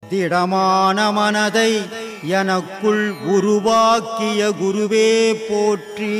திடமான மனதை எனக்குள் உருவாக்கிய குருவே போற்றி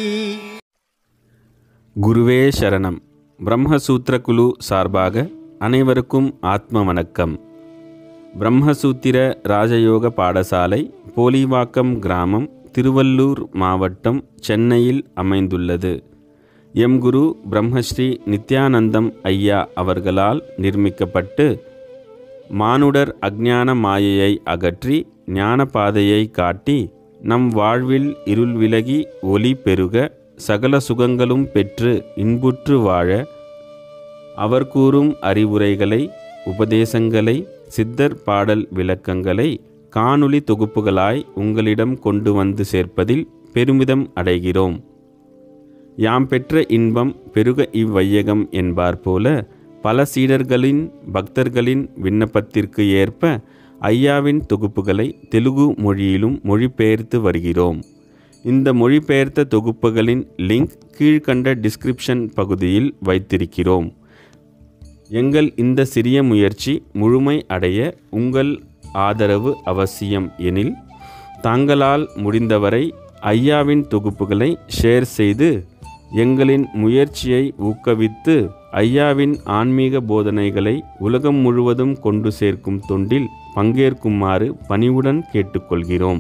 குருவே சரணம் பிரம்மசூத்திர குழு சார்பாக அனைவருக்கும் ஆத்ம வணக்கம் பிரம்மசூத்திர ராஜயோக பாடசாலை போலிவாக்கம் கிராமம் திருவள்ளூர் மாவட்டம் சென்னையில் அமைந்துள்ளது எம் குரு பிரம்மஸ்ரீ நித்யானந்தம் ஐயா அவர்களால் நிர்மிக்கப்பட்டு மானுடர் அஞ்ஞான மாயையை அகற்றி ஞான பாதையை காட்டி நம் வாழ்வில் இருள் விலகி ஒளி பெருக சகல சுகங்களும் பெற்று இன்புற்று வாழ அவர் கூறும் அறிவுரைகளை உபதேசங்களை சித்தர் பாடல் விளக்கங்களை காணொளி தொகுப்புகளாய் உங்களிடம் கொண்டு வந்து சேர்ப்பதில் பெருமிதம் அடைகிறோம் யாம் பெற்ற இன்பம் பெருக இவ்வையகம் என்பார் போல பல சீடர்களின் பக்தர்களின் விண்ணப்பத்திற்கு ஏற்ப ஐயாவின் தொகுப்புகளை தெலுங்கு மொழியிலும் மொழிபெயர்த்து வருகிறோம் இந்த மொழிபெயர்த்த தொகுப்புகளின் லிங்க் கீழ்கண்ட டிஸ்கிரிப்ஷன் பகுதியில் வைத்திருக்கிறோம் எங்கள் இந்த சிறிய முயற்சி முழுமை அடைய உங்கள் ஆதரவு அவசியம் எனில் தாங்களால் முடிந்தவரை ஐயாவின் தொகுப்புகளை ஷேர் செய்து எங்களின் முயற்சியை ஊக்குவித்து ஐயாவின் ஆன்மீக போதனைகளை உலகம் முழுவதும் கொண்டு சேர்க்கும் தொண்டில் பங்கேற்குமாறு பணிவுடன் கேட்டுக்கொள்கிறோம்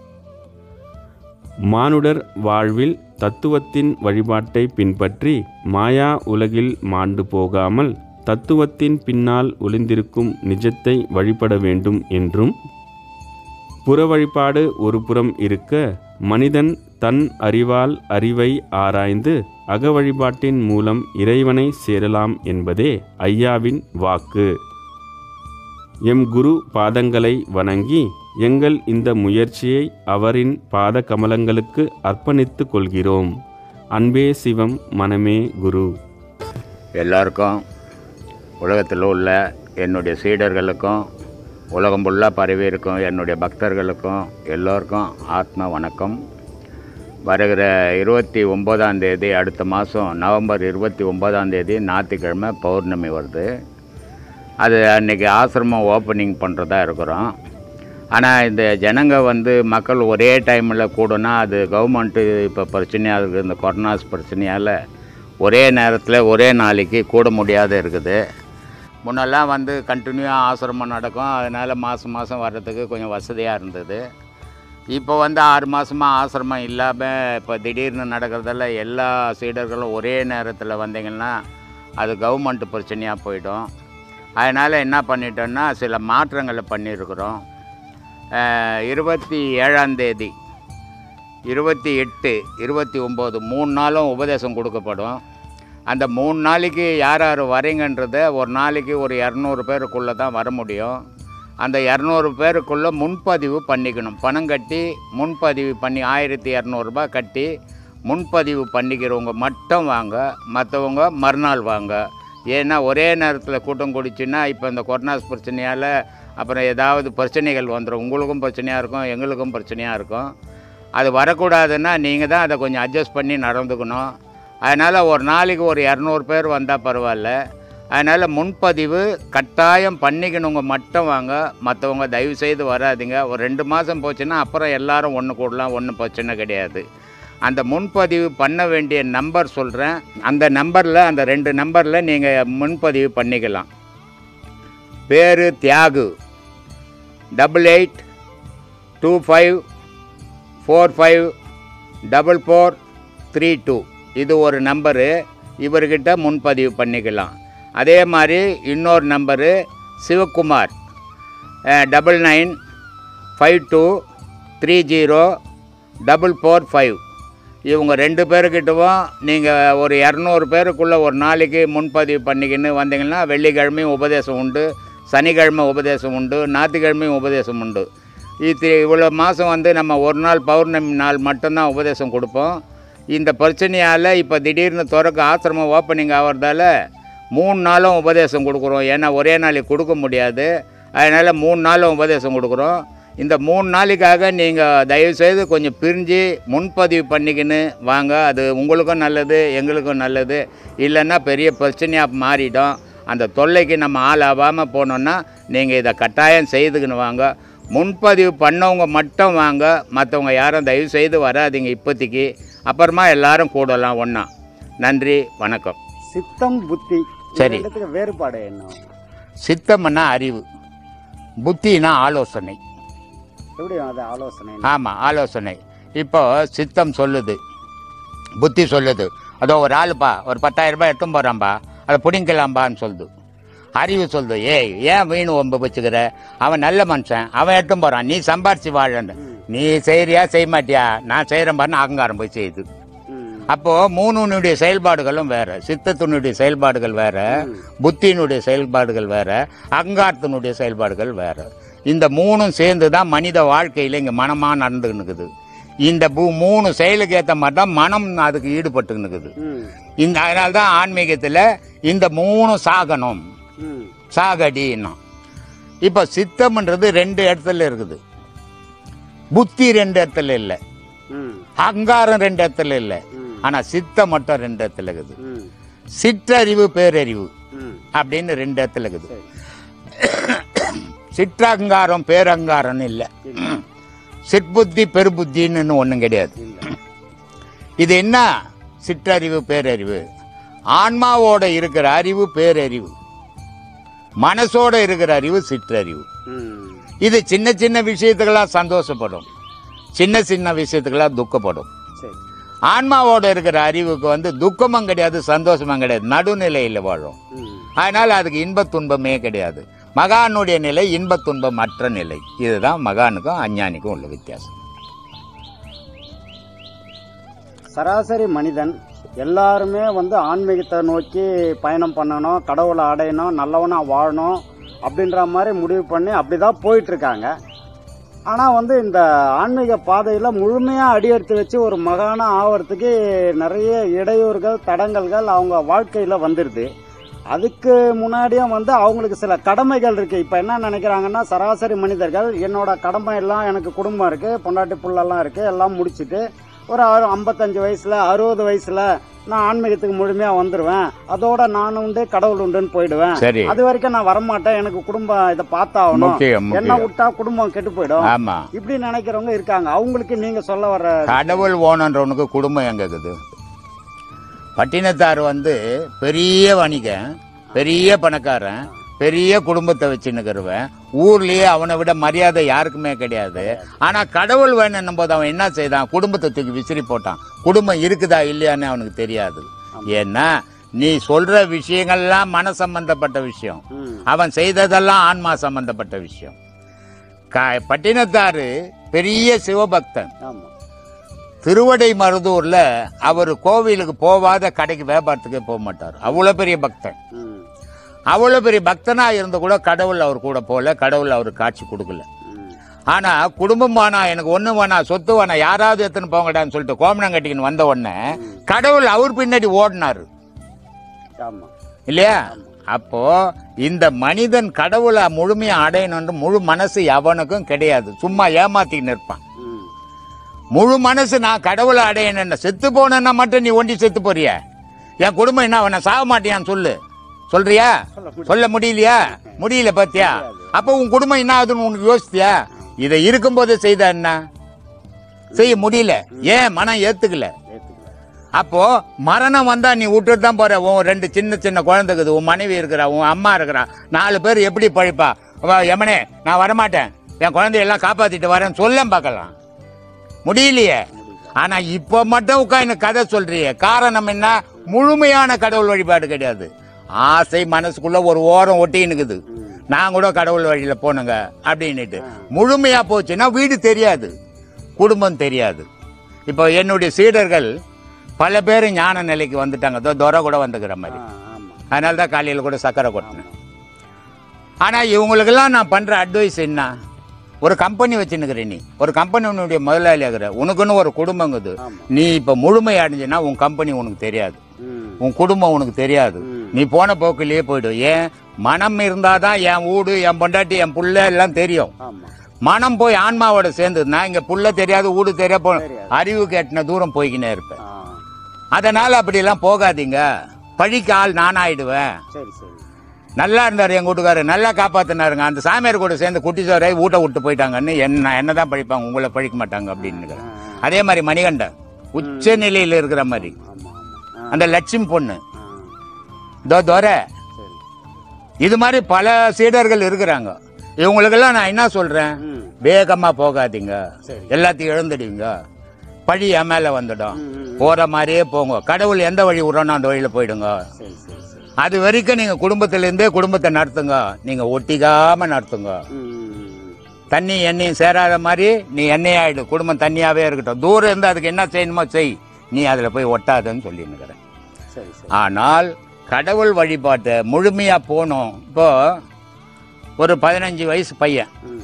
மானுடர் வாழ்வில் தத்துவத்தின் வழிபாட்டை பின்பற்றி மாயா உலகில் மாண்டு போகாமல் தத்துவத்தின் பின்னால் ஒளிந்திருக்கும் நிஜத்தை வழிபட வேண்டும் என்றும் புற வழிபாடு ஒரு புறம் இருக்க மனிதன் தன் அறிவால் அறிவை ஆராய்ந்து அக வழிபாட்டின் மூலம் இறைவனை சேரலாம் என்பதே ஐயாவின் வாக்கு எம் குரு பாதங்களை வணங்கி எங்கள் இந்த முயற்சியை அவரின் பாத கமலங்களுக்கு அர்ப்பணித்துக் கொள்கிறோம் அன்பே சிவம் மனமே குரு எல்லாருக்கும் உலகத்தில் உள்ள என்னுடைய சீடர்களுக்கும் உலகம் ஃபுல்லாக பரவி இருக்கும் என்னுடைய பக்தர்களுக்கும் எல்லோருக்கும் ஆத்ம வணக்கம் வருகிற இருபத்தி ஒம்போதாம் தேதி அடுத்த மாதம் நவம்பர் இருபத்தி ஒம்போதாம் தேதி ஞாயிற்றுக்கிழமை பௌர்ணமி வருது அது அன்றைக்கி ஆசிரமம் ஓப்பனிங் பண்ணுறதா இருக்கிறோம் ஆனால் இந்த ஜனங்க வந்து மக்கள் ஒரே டைமில் கூடனா அது கவர்மெண்ட்டு இப்போ பிரச்சனையாக இருக்குது இந்த கொரோனாஸ் பிரச்சனையால் ஒரே நேரத்தில் ஒரே நாளைக்கு கூட முடியாத இருக்குது முன்னெல்லாம் வந்து கண்டினியூவாக ஆசிரமம் நடக்கும் அதனால் மாதம் மாதம் வர்றதுக்கு கொஞ்சம் வசதியாக இருந்தது இப்போ வந்து ஆறு மாதமாக ஆசிரமம் இல்லாமல் இப்போ திடீர்னு நடக்கிறதால எல்லா சீடர்களும் ஒரே நேரத்தில் வந்தீங்கன்னா அது கவர்மெண்ட் பிரச்சனையாக போயிடும் அதனால் என்ன பண்ணிட்டோன்னா சில மாற்றங்களை பண்ணியிருக்கிறோம் அஹ், இருபத்தி ஏழாம் தேதி இருபத்தி எட்டு இருபத்தி ஒம்பது மூணு நாளும் உபதேசம் கொடுக்கப்படும் அந்த மூணு நாளைக்கு யார் யார் வரீங்கன்றத ஒரு நாளைக்கு ஒரு இரநூறு பேருக்குள்ளே தான் வர முடியும் அந்த இரநூறு பேருக்குள்ளே முன்பதிவு பண்ணிக்கணும் பணம் கட்டி முன்பதிவு பண்ணி ஆயிரத்தி இரநூறுபா கட்டி முன்பதிவு பண்ணிக்கிறவங்க மட்டும் வாங்க மற்றவங்க மறுநாள் வாங்க ஏன்னா ஒரே நேரத்தில் கூட்டம் கூடிச்சுன்னா இப்போ இந்த கொரோனா பிரச்சனையால் அப்புறம் ஏதாவது பிரச்சனைகள் வந்துடும் உங்களுக்கும் பிரச்சனையாக இருக்கும் எங்களுக்கும் பிரச்சனையாக இருக்கும் அது வரக்கூடாதுன்னா நீங்கள் தான் அதை கொஞ்சம் அட்ஜஸ்ட் பண்ணி நடந்துக்கணும் அதனால் ஒரு நாளைக்கு ஒரு இரநூறு பேர் வந்தால் பரவாயில்ல அதனால் முன்பதிவு கட்டாயம் பண்ணிக்கணுங்க மட்டும் வாங்க மற்றவங்க தயவு செய்து வராதீங்க ஒரு ரெண்டு மாதம் போச்சுன்னா அப்புறம் எல்லாரும் ஒன்று கூடலாம் ஒன்றும் பிரச்சனை கிடையாது அந்த முன்பதிவு பண்ண வேண்டிய நம்பர் சொல்கிறேன் அந்த நம்பரில் அந்த ரெண்டு நம்பரில் நீங்கள் முன்பதிவு பண்ணிக்கலாம் பேர் Thiyagu double eight two five four five double four three two இது ஒரு நம்பரு இவர்கிட்ட முன்பதிவு பண்ணிக்கலாம் அதே மாதிரி இன்னொரு number Sivakumar double nine five two three zero double four five இவங்க ரெண்டு பேருக்கிட்டவும் நீங்கள் ஒரு இரநூறு பேருக்குள்ளே ஒரு நாளைக்கு முன்பதிவு பண்ணிக்கின்னு வந்தீங்கன்னா வெள்ளிக்கிழமையும் உபதேசம் உண்டு சனிக்கிழமை உபதேசம் உண்டு ஞாயிற்றுக்கிழமையும் உபதேசம் உண்டு இது இவ்வளோ மாதம் வந்து நம்ம ஒரு நாள் பௌர்ணமி நாள் மட்டும்தான் உபதேசம் கொடுப்போம் இந்த பிரச்சனையால் இப்போ திடீர்னு திறக்க ஆசிரமம் ஓப்பனிங் ஆகிறதால மூணு நாளும் உபதேசம் கொடுக்குறோம் ஏன்னா ஒரே நாளைக்கு கொடுக்க முடியாது அதனால் மூணு நாளும் உபதேசம் கொடுக்குறோம் இந்த மூணு நாளைக்காக நீங்கள் தயவுசெய்து கொஞ்சம் பிரிஞ்சு முன்பதிவு பண்ணிக்கின்னு வாங்க அது உங்களுக்கும் நல்லது எங்களுக்கும் நல்லது இல்லைன்னா பெரிய பிரச்சனையாக மாறிடும் அந்த தொல்லைக்கு நம்ம ஆளாகாமல் போனோன்னா நீங்கள் இதை கட்டாயம் செய்துக்கின்னு வாங்க முன்பதிவு பண்ணவங்க மட்டும் வாங்க மற்றவங்க யாரும் தயவு செய்து வராதீங்க இப்போதைக்கு அப்புறமா எல்லாரும் கூடலாம் ஒன்றா நன்றி வணக்கம் சித்தம் புத்தி சரி. ரெண்டுத்துக்கு வேறுபாடு என்ன சித்தம்னா அறிவு புத்தினா ஆலோசனை எப்படி அது ஆலோசனை ஆமாம் ஆலோசனை இப்போ சித்தம் சொல்லுது புத்தி சொல்லுது அதோ ஒரு ஆளுப்பா ஒரு பத்தாயிரம் ரூபாய் எடுத்துன்னு போகிறான்பா அதை பிடிங்கலாம்பான்னு சொல்லுது அறிவு சொல்லுது ஏய் ஏன் வீணு ஒம்பு வச்சுக்கிற அவன் நல்ல மனுஷன் அவன் எடுத்துன்னு போகிறான் நீ சம்பாரிச்சு வாழன்னு நீ செய்றியா செய்ய மாட்டியா நான் செய்கிறேன் பாருன்னு அகங்காரம் போய் செய்யுது அப்போ மூணுனுடைய செயல்பாடுகளும் வேற சித்தத்தினுடைய செயல்பாடுகள் வேற புத்தியினுடைய செயல்பாடுகள் வேற அகங்காரத்தினுடைய செயல்பாடுகள் வேற இந்த மூணும் சேர்ந்து தான் மனித வாழ்க்கையில இங்க மனமா நடந்துக்கிட்டு இந்த பூ- மூணு செயலுக்கு ஏற்ற மாதிரி தான் மனம் அதுக்கு ஈடுபட்டு இருக்குது இந்த அதனால தான் ஆன்மீகத்தில் இந்த மூணு சாகனம் சாகடின்னா இப்போ சித்தம்ன்றது ரெண்டு இடத்துல இருக்குது புத்தி ரெண்டு இடத்துல இல்லை அகங்காரம் ரெண்டு இடத்துல இல்லை ஆனா சித்தம் மட்டும் ரெண்டு இடத்துல இருக்குது சிற்றறிவு பேரறிவு அப்படின்னு ரெண்டு இடத்துல இருக்குது சிற்றகங்காரம் பேரங்காரம்னு இல்லை சிற்புத்தி பெருபுத்தின்னு ஒன்றும் கிடையாது இது என்ன சிற்றறிவு பேரறிவு ஆன்மாவோட இருக்கிற அறிவு பேரறிவு மனசோட இருக்கிற அறிவு சிற்றறிவு இது சின்ன சின்ன விஷயத்துக்கெல்லாம் சந்தோஷப்படும் சின்ன சின்ன விஷயத்துக்கெல்லாம் துக்கப்படும் சரி ஆன்மாவோட இருக்கிற அறிவுக்கு வந்து துக்கமும் கிடையாது சந்தோஷமும் கிடையாது நடுநிலையில் வாழும் அதனால அதுக்கு இன்பத் துன்பமே கிடையாது மகானுடைய நிலை இன்பத் துன்பம் அற்ற நிலை இதுதான் மகானுக்கும் அஞ்ஞானிக்கும் உள்ள வித்தியாசம் சராசரி மனிதன் எல்லாருமே வந்து ஆன்மீகத்தை நோக்கி பயணம் பண்ணணும் கடவுளை அடையணும் நல்லவனா வாழணும் அப்படின்ற மாதிரி முடிவு பண்ணி அப்படிதான் போயிட்டு இருக்காங்க ஆனால் வந்து இந்த ஆன்மீக பாதையில் முழுமையாக அடியெடுத்து வச்சு ஒரு மகானா ஆவறதுக்கு நிறைய இடையூறுகள் தடங்கல்கள் அவங்க வாழ்க்கையில் வந்துடுது அதுக்கு முன்னாடியும் வந்து அவங்களுக்கு சில கடமைகள் இருக்கு இப்போ என்ன நினைக்கிறாங்கன்னா சராசரி மனிதர்கள் என்னோட கடமை எல்லாம் எனக்கு குடும்பம் இருக்கு பொண்டாட்டி புள்ளெல்லாம் இருக்கு எல்லாம் முடிச்சிட்டு ஒரு அறு ஐம்பத்தஞ்சு வயசுல அறுபது வயசுல நான் ஆன்மீகத்துக்கு முழுமையா வந்துருவேன் அதோட நான் உண்டு கடவுள் உண்டுன்னு போயிடுவேன் சரி அது வரைக்கும் நான் வரமாட்டேன் எனக்கு குடும்பம் இதை பார்த்தாகணும் முக்கியம் என்ன முக்கியம் விட்டா குடும்பம் கெட்டு போயிடும் ஆமா இப்படி நினைக்கிறவங்க இருக்காங்க அவங்களுக்கு நீங்க சொல்ல வர கடவுள் ஓனன்றவனுக்கு குடும்பம் எங்க இருக்குது பட்டினத்தார் வந்து பெரிய வணிகன் பெரிய பணக்காரன் பெரிய குடும்பத்தை வச்சுன்னுக்கிறவன் ஊர்லயே அவனை விட மரியாதை யாருக்குமே கிடையாது ஆனா கடவுள் வேணும் போது அவன் என்ன செய்தான் குடும்பத்தை தூக்கி விசிறி போட்டான் குடும்பம் இருக்குதா இல்லையான்னு அவனுக்கு தெரியாது ஏன்னா நீ சொல்ற விஷயங்கள்லாம் மன சம்பந்தப்பட்ட விஷயம் ம், அவன் செய்ததெல்லாம் ஆன்மா சம்பந்தப்பட்ட விஷயம் க- பட்டினத்தாரு பெரிய சிவபக்தன் ஆமா திருவடை மருதூர்ல அவர் கோவிலுக்கு போவாத கடைக்கு வியாபாரத்துக்கே போக மாட்டார் அவ்வளவு பெரிய பக்தன் ம், அவ்வளவு பெரிய பக்தனா இருந்து கூட கடவுள் அவர் கூட போல கடவுள் அவர் காட்சி கொடுக்கல ம், ஆனா குடும்பம் வேணா எனக்கு ஒண்ணு வேணா சொத்து வேணா யாராவது எடுத்துன்னு போங்கடான்னு சொல்லிட்டு கோமணம் கட்டிக்கின்னு வந்த உடனே கடவுள் அவர் பின்னாடி ஓடினாரு ஆமா இல்லையா அப்போ இந்த மனிதன் கடவுளை முழுமையா அடையணும்னு முழு மனசு எவனுக்கும் கிடையாது சும்மா ஏமாத்திக்கின்னு இருப்பான் ம், முழு மனசு நான் கடவுளை அடையணும் செத்து போனேன்னா மட்டும் நீ ஒண்டி செத்து போறிய என் குடும்பம் என்ன அவனை சாக மாட்டியான்னு சொல்லு சொல்றியா சொல்ல முடியலையா முடியல பாத்தியா அப்ப உன் குடும்பம் என்ன ஆகுதுன்னு உனக்கு யோசித்தியா இதை இருக்கும்போது செய்த என்ன செய்ய முடியல ஏன் மனம் ஏத்துக்கல ஏத்துக்கல அப்போ மரணம் வந்தா நீ விட்டுட்டு தான் போற உன் ரெண்டு சின்ன சின்ன குழந்தைக்குது உன் மனைவி இருக்கிறா உன் அம்மா இருக்கிறா நாலு பேர் எப்படி பழிப்பா அவ, யமனே நான் வரமாட்டேன் என் குழந்தையெல்லாம் காப்பாத்திட்டு வரேன்னு சொல்ல பார்க்கலாம் முடியலையே ஆனா இப்போ மட்டும் உட்காந்து கதை சொல்றியே காரணம் என்ன முழுமையான கடவுள் வழிபாடு கிடையாது ஆசை மனசுக்குள்ள ஒரு ஓரம் ஒட்டின்னுக்குது நான் கூட கடவுள் வழியில போனுங்க அப்படின்னுட்டு முழுமையா போச்சுன்னா வீடு தெரியாது குடும்பம் தெரியாது இப்போ என்னுடைய சீடர்கள் பல பேர் ஞான நிலைக்கு வந்துட்டாங்க இதோ துரை கூட வந்துக்கிற மாதிரி ஆ, ஆமா அதனால தான் காலையில் கூட சக்கரை கொட்டினேன் ஆனால் இவங்களுக்கெல்லாம் நான் பண்ணுற அட்வைஸ் என்ன ஒரு கம்பெனி வச்சுன்னுக்குற நீ ஒரு கம்பெனியுடைய முதலாளி ஆகிற உனக்குன்னு ஒரு குடும்பங்குது ஆமா. நீ இப்போ முழுமை அடைஞ்சினா உன் கம்பெனி உனக்கு தெரியாது ம், உன் குடும்பம் உனக்கு தெரியாது ம். நீ போன போக்கிலேயே போயிடும் ஏன் மனம் இருந்தாதான் என் வீடு என் பொண்டாட்டி என் புள்ள எல்லாம் தெரியும் ஆமா மனம் போய் ஆன்மாவோட சேர்ந்ததுன்னா இங்க புள்ள தெரியாது வீடு தெரியாது போ- தெரியாது. அறிவு கேட்டின தூரம் போய்க்கினே இருப்பேன் ஆ, அதனால அப்படியெல்லாம் போகாதீங்க பழிக்கு ஆள் நானாயிடுவேன் சரி சரி நல்லா இருந்தார் எங்கள் வீட்டுக்காரர் நல்லா காப்பாத்தினாருங்க அந்த சாமியார் கூட சேர்ந்து குட்டி சோரை ஊட்ட விட்டு போயிட்டாங்கன்னு என்ன என்ன தான் படிப்பாங்க உங்களை படிக்க மாட்டாங்க அப்படின்னு அதே மாதிரி மணிகண்டன் உச்ச நிலையில் இருக்கிற மாதிரி ஆமா ஆமா ஆ, அந்த லட்சுமி பொண்ணு ஆ, தோ தோரை சரி இது மாதிரி பல சீடர்கள் இருக்கிறாங்க இவங்களுக்கெல்லாம் நான் என்ன சொல்றேன் ம் வேகமா போகாதீங்க சரி. எல்லாத்தையும் இழந்துடுவீங்க பழி என் மேல வந்துடும் ம், ம். போற மாதிரியே போங்க கடவுள் எந்த வழி விடணும் அந்த வழியில போயிடுங்க சரி சரி சரி அது வரைக்கும் நீங்க குடும்பத்துல இருந்தே குடும்பத்தை நடத்துங்க நீங்க ஒட்டிக்காம நடத்துங்க ம், ம், ம். தண்ணி எண்ணெயும் சேராத மாதிரி நீ எண்ணெய் ஆயிடு குடும்பம் தண்ணியாவே இருக்கட்டும் தூரம் இருந்து அதுக்கு என்ன செய்யணுமோ செய் நீ அதுல போய் ஒட்டாதன்னு சொல்லினுக்கிறேன் சரி சரி ஆனால் கடவுள் வழிபாட்டை முழுமையா போகணும் இப்போ ஒரு பதினஞ்சு வயசு பையன் ம்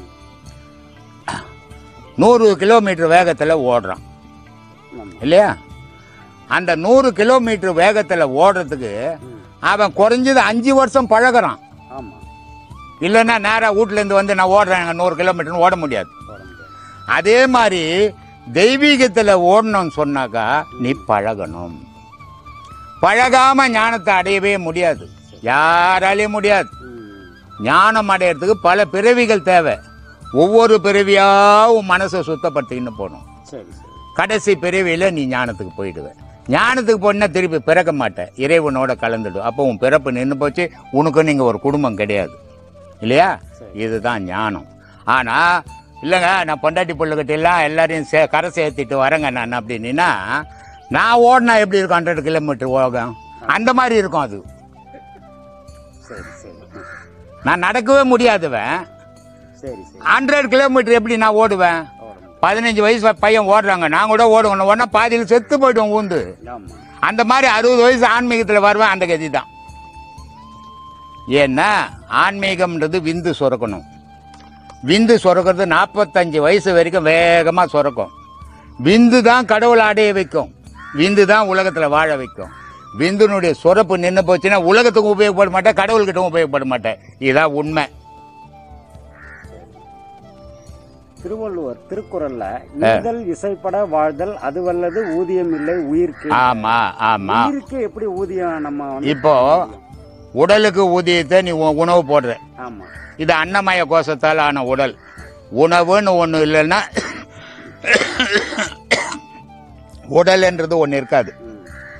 நூறு கிலோமீட்டர் வேகத்துல ஓடுறான் ஆமா இல்லையா அந்த நூறு கிலோமீட்டர் வேகத்துல ஓடுறதுக்கு ம் அவன் குறைஞ்சது அஞ்சு வருஷம் பழகுறான் ஆமா இல்லைன்னா நேரா வீட்ல இருந்து வந்து நான் ஓடுறேன் நூறு கிலோமீட்டர்னு ஓட முடியாது போட முடியாது அதே மாதிரி தெய்வீகத்துல ஓடணும்னு சொன்னாக்கா நீ பழகணும் பழகாம ஞானத்தை அடையவே முடியாது யாராலையும் முடியாது ம் ஞானம் அடையறதுக்கு பல பிறவிகள் தேவை ஒவ்வொரு பிறவியா உன் மனசை சுத்தப்படுத்திக்கின்னு போகணும் சரி சரி கடைசி பிறவியில நீ ஞானத்துக்கு போயிடுவ ஞானத்துக்கு போனா திருப்பி பிறக்க மாட்டேன் இறைவனோட கலந்துடும் அப்போ உன் பிறப்பு நின்று போச்சு உனக்கு நீங்க ஒரு குடும்பம் கிடையாது இல்லையா சரி. இதுதான் ஞானம் ஆனா இல்லைங்க நான் பொண்டாட்டி பிள்ளைகிட்ட எல்லாம் எல்லாரையும் சே கரை சேர்த்திட்டு வரேங்க நான் அப்படின்னா நான் ஓடினா எப்படி இருக்கும் ஹண்ட்ரட் கிலோமீட்டர் ஓகம் அந்த மாதிரி இருக்கும் அது சரி சரி நான் நடக்கவே முடியாதுவன் சரி சரி ஹண்ட்ரட் கிலோமீட்டர் எப்படி நான் ஓடுவேன் ஓட முடியும் பதினஞ்சு வயசு பையன் ஓடுறாங்க நான் கூட ஓடுவேன் உடனே பாதியில் செத்து போயிடுவோம் ஊந்து ஆமா அந்த மாதிரி அறுபது வயசு ஆன்மீகத்தில் வருவேன் அந்த கதி தான் ஏன்னா ஆன்மீகம்ன்றது விந்து சுரக்கணும் விந்து சுரக்கிறது நாற்பத்தஞ்சு வயசு வரைக்கும் வேகமாக சுரக்கும் விந்து தான் கடவுளை அடைய வைக்கும் விந்து தான் உலகத்தில் வாழ வைக்கும் விந்துனுடைய சுரப்பு நின்று போச்சுன்னா உலகத்துக்கும் உபயோகப்பட மாட்டேன் கடவுள்கிட்ட உபயோகப்பட மாட்டேன் இதுதான் உண்மை திருவள்ளுவர் திருக்குறள்ல ஈதல் இசைப்பட வாழ்தல் அது வல்லது ஊதியம் இல்லை உயிர்க்கு ஆமா ஆமா உயிருக்கு எப்படி ஊதியம் நம்ம வந்து இப்போ உடலுக்கு ஊதியத்தை நீ உ- உணவு போடுற ஆமா இது அன்னமய கோஷத்தால் ஆன உடல் உணவுன்னு ஒன்று இல்லைன்னா உடல்ன்றது ஒன்று இருக்காது ம்.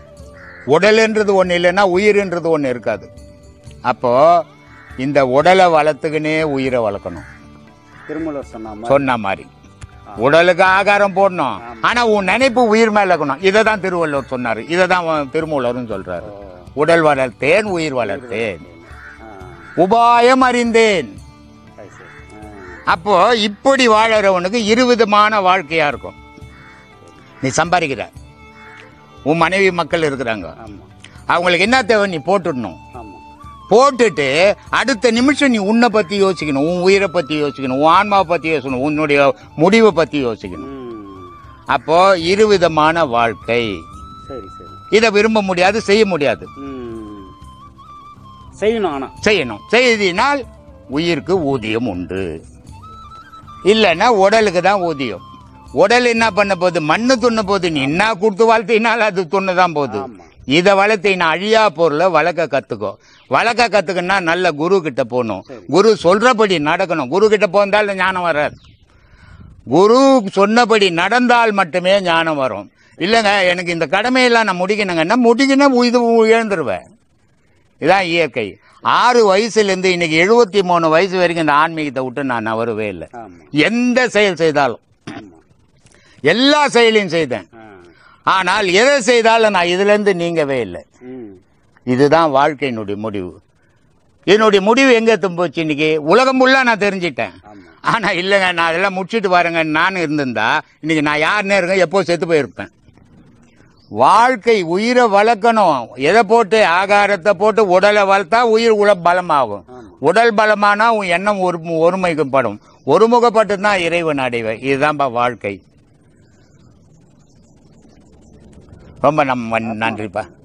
உடல்ன்றது ஒன்று இல்லைன்னா உயிர்ன்றது ஒன்று இருக்காது அப்போ இந்த உடலை வளர்த்துக்கினே உயிரை வளர்க்கணும் திருமூலர் சொன்ன மாதிரி சொன்ன மாதிரி உடலுக்கு ஆகாரம் போடணும் ஆனா உன் நினைப்பு உயிர் மேல இருக்கணும் இதை தான் திருவள்ளுவர் சொன்னாரு இதை தான் திருமூலரும் சொல்றாரு ஓ, உடல் வளர்த்தேன் உயிர் வளர்த்தேன் ஆ, உபாயம் அறிந்தேன் சரி, சரி. ஆ, அப்போ இப்படி வாழறவனுக்கு இருவிதமான வாழ்க்கையா இருக்கும் நீ சம்பாதிக்கிற உன் மனைவி மக்கள் இருக்கிறாங்க ஆமா அவங்களுக்கு என்ன தேவை நீ போட்டுடணும் ஆமா போட்டுட்டு அடுத்த நிமிஷம் நீ உன்னை பத்தி யோசிக்கணும் உன் உயிரை பத்தி யோசிக்கணும் உன் ஆன்மாவை பத்தி யோசிக்கணும் உன்னுடைய முடிவை பத்தி யோசிக்கணும் ம். அப்போ இருவிதமான வாழ்க்கை சரி சரி இதை விரும்ப முடியாது செய்ய முடியாது ம். செய்யணும் ஆனா செய்யணும் செய்தினால் உயிருக்கு ஊதியம் உண்டு இல்லைன்னா உடலுக்கு தான் ஊதியம் உடல் என்ன பண்ண போகுது மண்ணு துண்ண போகுது நீ என்ன கொடுத்து வளர்த்தினால் அது துண்ணு தான் போகுது ஆமா இதை வளர்த்தினா அழியா பொருளை வளர்க்க கத்துக்கோ வளர்க்க கத்துக்கணும்னா நல்ல குரு கிட்ட போகணும் குரு சொல்றபடி நடக்கணும் குரு கிட்ட போந்தால் ஞானம் வராது குரு சொன்னபடி நடந்தால் மட்டுமே ஞானம் வரும் இல்லைங்க எனக்கு இந்த கடமையெல்லாம் நான் முடிக்கணுங்கன்னா முடிக்கணும் இது இழந்துருவேன் இதான் இயற்கை ஆறு வயசுலேருந்து இன்னைக்கு எழுபத்தி மூணு வயசு வரைக்கும் இந்த ஆன்மீகத்தை விட்டு நான் நவரவே இல்லை ஆமா எந்த செயல் செய்தாலும் ஆமா எல்லா செயலையும் செய்தேன் ஆ. ஆனால் எதை செய்தாலும் நான் இதுலேருந்து நீங்கவே இல்லை ம். இதுதான் வாழ்க்கையினுடைய முடிவு என்னுடைய முடிவு எங்க எத்தும் போச்சு இன்னைக்கு உலகம் ஃபுல்லா நான் தெரிஞ்சிட்டேன் ஆமா ஆனா இல்லைங்க நான் அதெல்லாம் முடிச்சிட்டு வரேங்க நான் இருந்திருந்தா இன்னைக்கு நான் யாருன்னே இருக்கேன் எப்போ செத்து போயிருப்பேன் வாழ்க்கை உயிரை வளர்க்கணும் எதை போட்டு ஆகாரத்தை போட்டு உடலை வளர்த்தா உயிர் உல பலமாகும் ஆமா. உடல் பலமானா உன் எண்ணம் ஒரு ஒருமைக்கப்படும் ஒருமுகப்பட்டு தான் இறைவன் அடைவேன் இதுதான்ப்பா வாழ்க்கை ரொம்ப நம்ம நன்றிப்பா